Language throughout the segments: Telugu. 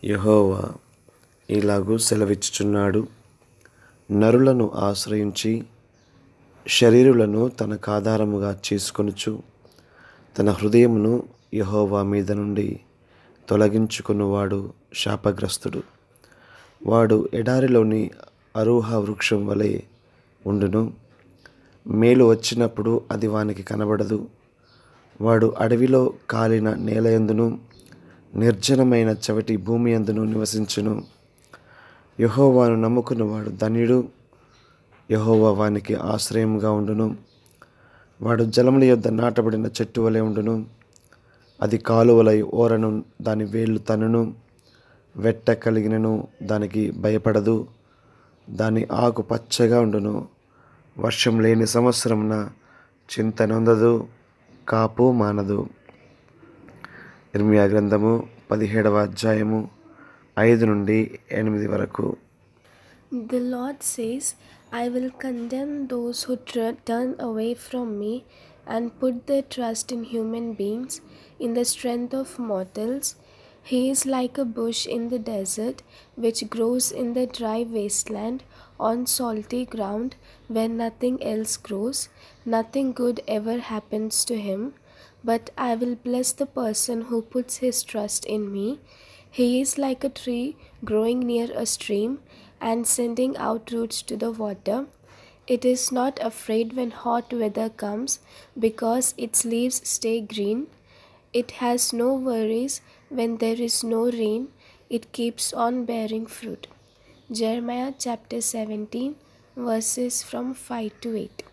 యెహోవా ఇలాగు సెలవిచ్చుచున్నాడు నరులను ఆశ్రయించి శరీరులను తనకాధారముగా చేసుకొనుచు తన హృదయమును యెహోవా మీద నుండి తొలగించుకున్నవాడు శాపగ్రస్తుడు వాడు ఎడారిలోని అరూహ వృక్షం వలె ఉండును మేలు వచ్చినప్పుడు అది వానికి కనబడదు వాడు అడవిలో కాలిన నేలయందును నిర్జనమైన చవటి భూమి అందును నివసించును యహోవాను నమ్ముకున్నవాడు ధన్యుడు యహోవా వానికి ఆశ్రయముగా ఉండును వాడు జలముల యొద్ద నాటబడిన చెట్టు వలె ఉండును అది కాలువలై ఓరను దాని వేళ్ళు తనును వెట్ట కలిగినను దానికి భయపడదు దాని ఆకు పచ్చగా ఉండును వర్షం లేని సంవత్సరమున చింత నొందదు కాపు మానదు ఇర్మియా గ్రంథము పదిహేడవ అధ్యాయము ఐదు నుండి ఎనిమిది వరకు The Lord says, I will condemn those who tr- turn away from me and put their trust in human beings, in the strength of mortals. He is like a bush in the desert, which grows in the dry wasteland on salty ground where nothing else grows. Nothing good ever happens to him. But I will bless the person who puts his trust in me. He is like a tree growing near a stream and sending out roots to the water. It is not afraid when hot weather comes because its leaves stay green. It has no worries when there is no rain. It keeps on bearing fruit. Jeremiah chapter 17, verses from 5 to 8.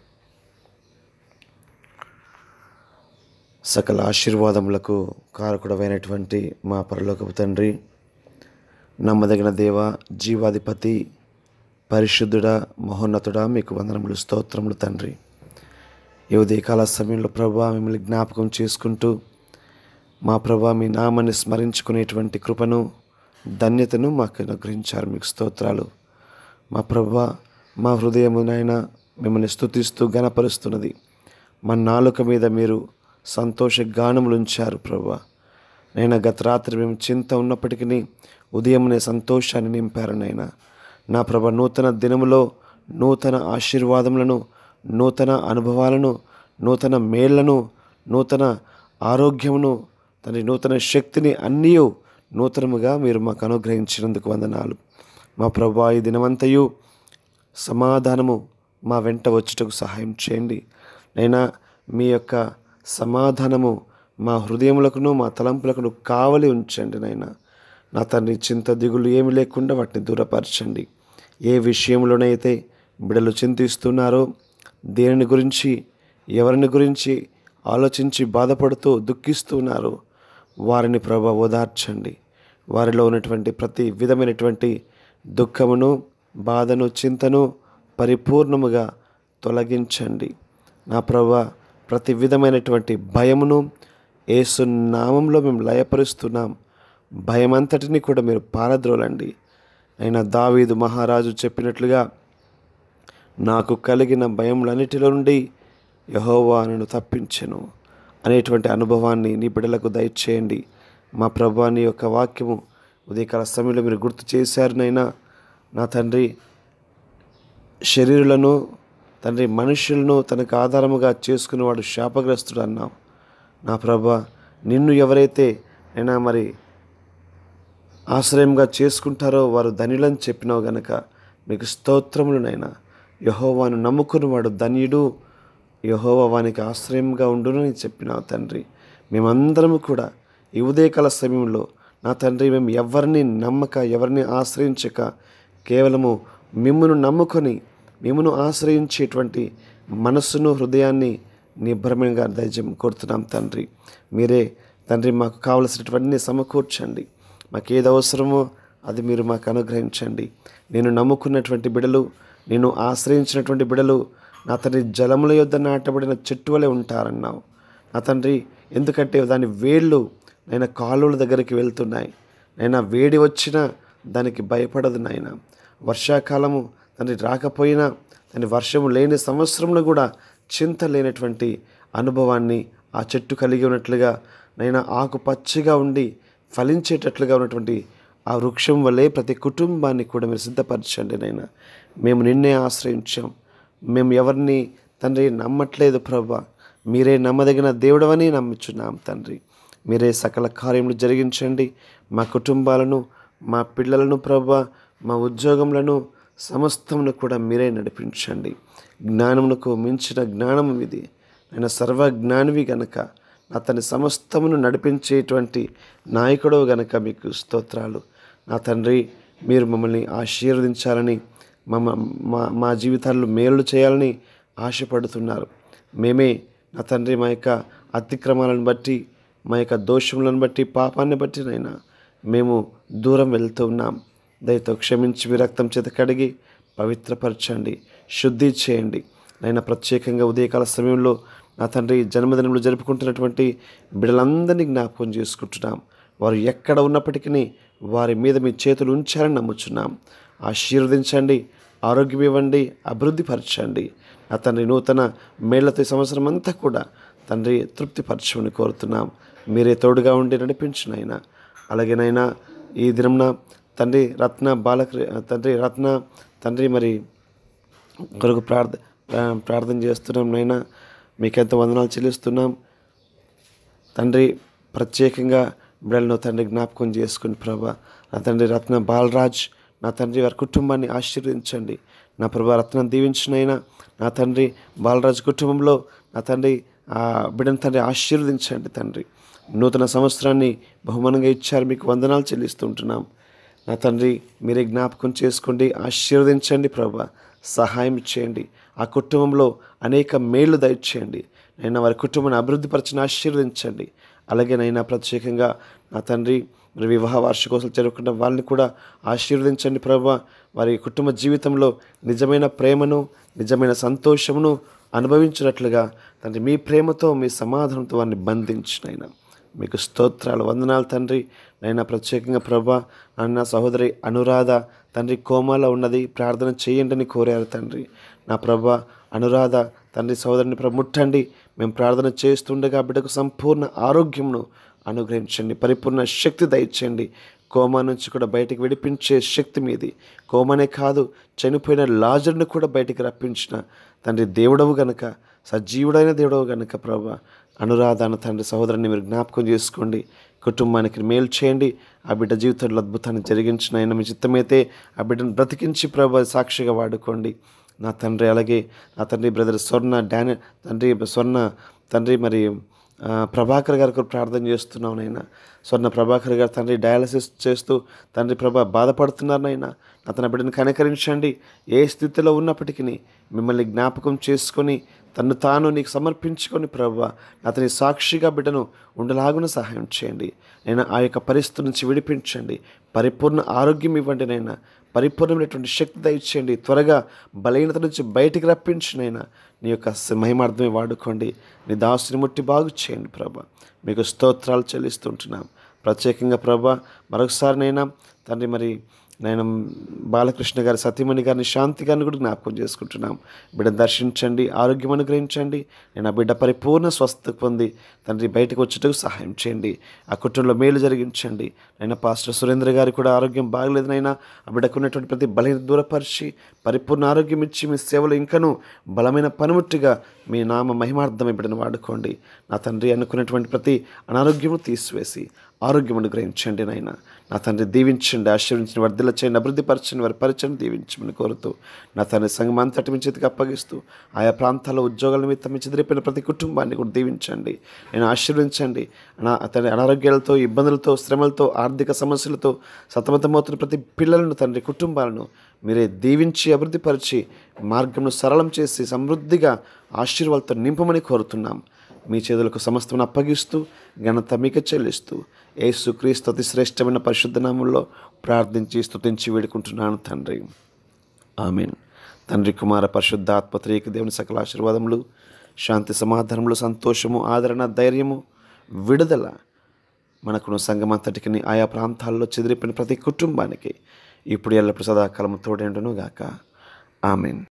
సకల ఆశీర్వాదములకు కారకుడమైనటువంటి మా పరలోకపు తండ్రి నమ్మదగిన దేవ జీవాధిపతి పరిశుద్ధుడా మహోన్నతుడా మీకు వందనములు స్తోత్రములు తండ్రి ఈ ఉదయకాల సమయంలో ప్రభా మిమ్మల్ని జ్ఞాపకం చేసుకుంటూ మా ప్రభా మీ నామాన్ని స్మరించుకునేటువంటి కృపను ధన్యతను మాకు అనుగ్రహించారు మీకు స్తోత్రాలు మా ప్రభా మా హృదయమునైనా మిమ్మల్ని స్తుతిస్తూ గణపరుస్తున్నది మా నాలుక మీద మీరు సంతోష గానములు ఉంచారు ప్రభా నైనా గత రాత్రి మేము చింత ఉన్నప్పటికీ ఉదయమునే సంతోషాన్ని నింపారు నైనా నా ప్రభ నూతన దినములో నూతన ఆశీర్వాదములను నూతన అనుభవాలను నూతన మేళ్లను నూతన ఆరోగ్యమును తండ్రి నూతన శక్తిని అన్నీ నూతనముగా మీరు మాకు అనుగ్రహించినందుకు వందనాలు మా ప్రభా ఈ దినమంతయు సమాధానము మా వెంట వచ్చుటకు సహాయం చేయండి నైనా మీ యొక్క సమాధానము మా హృదయములకును మా తలంపులకును కావలి ఉంచండి నైనా నా తండ్రి చింత దిగులు ఏమి లేకుండా వాటిని దూరపరచండి ఏ విషయంలోనైతే బిడలు చింతిస్తున్నారో దేనిని గురించి ఎవరిని గురించి ఆలోచించి బాధపడుతూ దుఃఖిస్తున్నారో వారిని ప్రభ ఓదార్చండి వారిలో ఉన్నటువంటి ప్రతి విధమైనటువంటి దుఃఖమును బాధను చింతను పరిపూర్ణముగా తొలగించండి నా ప్రభ ప్రతి విధమైనటువంటి భయమును ఏసు నామంలో మేము లయపరుస్తున్నాం భయమంతటిని కూడా మీరు పారద్రోలండి అయినా దావీదు మహారాజు చెప్పినట్లుగా నాకు కలిగిన భయములన్నిటిలో నుండి యహోవా నన్ను తప్పించెను అనేటువంటి అనుభవాన్ని నీ బిడ్డలకు దయచేయండి మా ప్రభాని యొక్క వాక్యము ఉదయకాల సమయంలో మీరు గుర్తు చేశారు నైనా నా తండ్రి శరీరులను తండ్రి మనుషులను తనకు ఆధారముగా చేసుకునేవాడు శాపగ్రస్తుడు అన్నావు నా ప్రభ నిన్ను ఎవరైతే అయినా మరి ఆశ్రయంగా చేసుకుంటారో వారు ధనిలని చెప్పినావు గనక మీకు స్తోత్రములనైనా యహోవాను నమ్ముకున్నవాడు ధన్యుడు యహోవా వానికి ఆశ్రయంగా ఉండును అని చెప్పినావు తండ్రి మేమందరము కూడా ఈ ఉదయకాల సమయంలో నా తండ్రి మేము ఎవరిని నమ్మక ఎవరిని ఆశ్రయించక కేవలము మిమ్మును నమ్ముకొని మిమ్మును ఆశ్రయించేటువంటి మనస్సును హృదయాన్ని నిభ్రమంగా దయచేయం కోరుతున్నాం తండ్రి మీరే తండ్రి మాకు కావలసినటువంటి సమకూర్చండి మాకు ఏది అవసరమో అది మీరు మాకు అనుగ్రహించండి నేను నమ్ముకున్నటువంటి బిడలు నేను ఆశ్రయించినటువంటి బిడలు నా తండ్రి జలముల యొద్ద నాటబడిన చెట్టు వలె ఉంటారన్నావు నా తండ్రి ఎందుకంటే దాని వేళ్ళు నేను కాలువల దగ్గరికి వెళ్తున్నాయి నైనా వేడి వచ్చినా దానికి భయపడదు నాయన వర్షాకాలము తండ్రి రాకపోయినా దాని వర్షము లేని సంవత్సరంలో కూడా చింత లేనటువంటి అనుభవాన్ని ఆ చెట్టు కలిగి ఉన్నట్లుగా నైనా ఆకు పచ్చిగా ఉండి ఫలించేటట్లుగా ఉన్నటువంటి ఆ వృక్షం వల్లే ప్రతి కుటుంబాన్ని కూడా మీరు సిద్ధపరచండి నైనా మేము నిన్నే ఆశ్రయించాం మేము ఎవరిని తండ్రి నమ్మట్లేదు ప్రభా మీరే నమ్మదగిన దేవుడవని నమ్ముచున్నాం తండ్రి మీరే సకల కార్యములు జరిగించండి మా కుటుంబాలను మా పిల్లలను ప్రభా మా ఉద్యోగములను సమస్తమును కూడా మీరే నడిపించండి జ్ఞానమునకు మించిన జ్ఞానం ఇది నేను సర్వజ్ఞానివి గనక అతని సమస్తమును నడిపించేటువంటి నాయకుడు గనక మీకు స్తోత్రాలు నా తండ్రి మీరు మమ్మల్ని ఆశీర్వదించాలని మమ్మ మా మా జీవితాల్లో మేలు చేయాలని ఆశపడుతున్నారు మేమే నా తండ్రి మా యొక్క అతిక్రమాలను బట్టి మా యొక్క దోషములను బట్టి పాపాన్ని బట్టి నైనా మేము దూరం వెళ్తూ ఉన్నాం దయతో క్షమించి మీ రక్తం చేత కడిగి పవిత్రపరచండి శుద్ధి చేయండి నైనా ప్రత్యేకంగా ఉదయకాల సమయంలో నా తండ్రి జన్మదినములు జరుపుకుంటున్నటువంటి బిడ్డలందరినీ జ్ఞాపకం చేసుకుంటున్నాం వారు ఎక్కడ ఉన్నప్పటికీ వారి మీద మీ చేతులు ఉంచారని నమ్ముచున్నాం ఆశీర్వదించండి ఆరోగ్యం ఇవ్వండి అభివృద్ధి పరచండి నా తండ్రి నూతన మేళ్లతో ఈ సంవత్సరం అంతా కూడా తండ్రి తృప్తిపరచమని కోరుతున్నాం మీరే తోడుగా ఉండి నడిపించినైనా అలాగేనైనా ఈ దినంన తండ్రి రత్న బాలకృ తండ్రి రత్న తండ్రి మరి కొరకు ప్రార్థ ప్రా- ప్రార్థన చేస్తున్నాం నైనా మీకెంత వందనాలు చెల్లిస్తున్నాం తండ్రి ప్రత్యేకంగా బిడ్డలను తండ్రి జ్ఞాపకం చేసుకుని ప్రభా నా తండ్రి రత్న బాలరాజ్ నా తండ్రి వారి కుటుంబాన్ని ఆశీర్వదించండి నా ప్రభా రత్నం దీవించినైనా నా తండ్రి బాలరాజ్ కుటుంబంలో నా తండ్రి ఆ బిడ్డను తండ్రి ఆశీర్వదించండి తండ్రి నూతన సంవత్సరాన్ని బహుమానంగా ఇచ్చారు మీకు వందనాలు చెల్లిస్తుంటున్నాం నా తండ్రి మీరే జ్ఞాపకం చేసుకోండి ఆశీర్వదించండి ప్రభా సహాయం చేయండి ఆ కుటుంబంలో అనేక మేళ్లు దయచేయండి నైనా వారి కుటుంబాన్ని అభివృద్ధిపరచిన ఆశీర్వదించండి అలాగే నైనా ప్రత్యేకంగా నా తండ్రి మరి వివాహ వార్షికోత్సవాలు జరుగుతున్న వాళ్ళని కూడా ఆశీర్వదించండి ప్రభా వారి కుటుంబ జీవితంలో నిజమైన ప్రేమను నిజమైన సంతోషమును అనుభవించినట్లుగా తండ్రి మీ ప్రేమతో మీ సమాధానంతో వారిని బంధించినైనా మీకు స్తోత్రాలు వందనాలు తండ్రి నైనా ప్రత్యేకంగా ప్రభా అన్న సహోదరి అనురాధ తండ్రి కోమాలో ఉన్నది ప్రార్థన చేయండి అని కోరారు తండ్రి నా ప్రభా అనురాధ తండ్రి సహోదరిని ప్రభు ముట్టండి మేము ప్రార్థన చేస్తుండగా బిడ్డకు సంపూర్ణ ఆరోగ్యంను అనుగ్రహించండి పరిపూర్ణ శక్తి దయచేయండి కోమా నుంచి కూడా బయటికి విడిపించే శక్తి మీది కోమనే కాదు చనిపోయిన లాజర్ను కూడా బయటికి రప్పించిన తండ్రి దేవుడవు గనక సజీవుడైన దేవుడవు గనక ప్రభా అనురాధాన తండ్రి సహోదరుని మీరు జ్ఞాపకం చేసుకోండి కుటుంబానికి మేలు చేయండి ఆ బిడ్డ జీవితంలో అద్భుతాన్ని జరిగించిన ఆయన మీ చిత్తమైతే ఆ బిడ్డను బ్రతికించి ప్రభా సాక్షిగా వాడుకోండి నా తండ్రి అలాగే నా తండ్రి బ్రదర్ స్వర్ణ డాని తండ్రి స్వర్ణ తండ్రి మరి ఆ, ప్రభాకర్ గారి కొరకు ప్రార్థన చేస్తున్నాం నైనా స్వర్ణ ప్రభాకర్ గారు తండ్రి డయాలసిస్ చేస్తూ తండ్రి ప్రభా బాధపడుతున్నారు నైనా అతని బిడ్డను కనికరించండి ఏ స్థితిలో ఉన్నప్పటికీ మిమ్మల్ని జ్ఞాపకం చేసుకొని తను తాను నీకు సమర్పించుకొని ప్రభా అతని సాక్షిగా బిడ్డను ఉండలాగున సహాయం చేయండి నేను ఆ యొక్క పరిస్థితి నుంచి విడిపించండి పరిపూర్ణ ఆరోగ్యం ఇవ్వండి నైనా పరిపూర్ణమైనటువంటి శక్తి దయచేయండి త్వరగా బలహీనత నుంచి బయటికి రప్పించినైనా నీ యొక్క స- మహిమార్థమే వాడుకోండి నీ దాసుని ముట్టి బాగు చేయండి ప్రభా మీకు స్తోత్రాలు చెల్లిస్తుంటున్నాం ప్రత్యేకంగా ప్రభా మరొకసారినైనా తండ్రి మరి నేను బాలకృష్ణ గారి సతీమణి గారిని శాంతి గారిని కూడా జ్ఞాపకం చేసుకుంటున్నాం బిడ్డను దర్శించండి ఆరోగ్యం అనుగ్రహించండి నేను ఆ బిడ్డ పరిపూర్ణ స్వస్థత పొంది తండ్రి బయటకు వచ్చేటకు సహాయం చేయండి ఆ కుటుంబంలో మేలు జరిగించండి నేను పాస్టర్ సురేంద్ర గారికి కూడా ఆరోగ్యం బాగలేదు నైనా ఆ బిడ్డకు ఉన్నటువంటి ప్రతి బలహీన దూరపరిచి పరిపూర్ణ ఆరోగ్యం ఇచ్చి మీ సేవలు ఇంకను బలమైన పనిముట్టుగా మీ నామ మహిమార్థమై బిడ్డను వాడుకోండి నా తండ్రి అనుకున్నటువంటి ప్రతి అనారోగ్యము తీసివేసి ఆరోగ్యం అనుగ్రహించండి నాయన నా తండ్రి దీవించండి ఆశీర్వించండి వర్ధిల్ల చేయండి అభివృద్ధిపరచండి వారి పరిచయం దీవించమని కోరుతూ నా తండ్రి సంఘం అంతటి మీ చేతికి అప్పగిస్తూ ఆయా ప్రాంతాల్లో ఉద్యోగాల నిమిత్తం మీ చెదిరిపోయిన ప్రతి కుటుంబాన్ని కూడా దీవించండి నేను ఆశీర్వించండి నా అతని అనారోగ్యాలతో ఇబ్బందులతో శ్రమలతో ఆర్థిక సమస్యలతో సతమతమవుతున్న ప్రతి పిల్లలను తండ్రి కుటుంబాలను మీరే దీవించి అభివృద్ధిపరిచి మార్గంను సరళం చేసి సమృద్ధిగా ఆశీర్వాదాలతో నింపమని కోరుతున్నాం మీ చేతులకు సమస్తమును అప్పగిస్తూ ఘనత మీకు చెల్లిస్తూ యేసు క్రీస్తు అతి శ్రేష్టమైన పరిశుద్ధ నామంలో ప్రార్థించి స్తుతించి వేడుకుంటున్నాను తండ్రి ఆమెన్ తండ్రి కుమార పరిశుద్ధ ఆత్మత్రేక దేవుని సకల ఆశీర్వాదములు శాంతి సమాధానములు సంతోషము ఆదరణ ధైర్యము విడుదల మనకును సంగమంతటికి ఆయా ప్రాంతాల్లో చెదిరిపోయిన ప్రతి కుటుంబానికి ఇప్పుడు ఎల్లప్పుడు సదాకాలము తోడేండును గాక ఆమెన్